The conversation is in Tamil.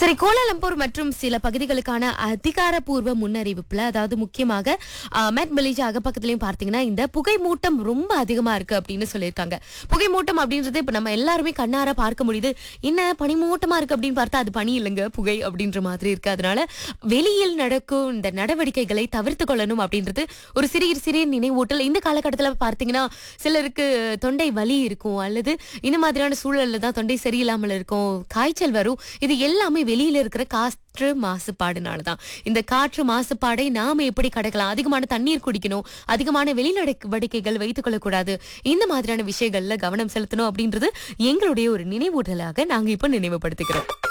சரி கோலாலம்பூர் மற்றும் சில பகுதிகளுக்கான அதிகாரப்பூர்வ முன்னறிவிப்புல அதாவது முக்கியமாக அஹ், மெட் மலேசியா அகப்பக்கத்துலயும் பார்த்தீங்கன்னா இந்த புகை மூட்டம் ரொம்ப அதிகமா இருக்கு அப்படின்னு சொல்லியிருக்காங்க புகை மூட்டம் அப்படின்றது இப்ப நம்ம எல்லாருமே கண்ணார பார்க்க முடியுது என்ன பனிமூட்டமா இருக்கு அப்படின்னு பார்த்தா அது பனி இல்லைங்க புகை அப்படின்ற மாதிரி இருக்கு அதனால வெளியில் நடக்கும் இந்த நடவடிக்கைகளை தவிர்த்து கொள்ளணும் அப்படின்றது ஒரு சிறிய சிறிய நினைவூட்டல் இந்த காலகட்டத்துல பார்த்தீங்கன்னா சிலருக்கு தொண்டை வலி இருக்கும் அல்லது இந்த மாதிரியான சூழல்ல தான் தொண்டை சரியில்லாமல் இருக்கும் காய்ச்சல் வரும் இது எல்லாமே வெளியில இருக்கிற காற்று மாசுபாடுனால தான் இந்த காற்று மாசுபாடை நாம எப்படி கடக்கலாம் அதிகமான தண்ணீர் குடிக்கணும் அதிகமான வெளிநடவடிக்கைகள் வைத்துக் கொள்ளக்கூடாது இந்த மாதிரியான விஷயங்கள்ல கவனம் செலுத்தணும் அப்படின்றது எங்களுடைய ஒரு நினைவூட்டலாக நாங்க இப்ப நினைவுபடுத்திக்கிறோம்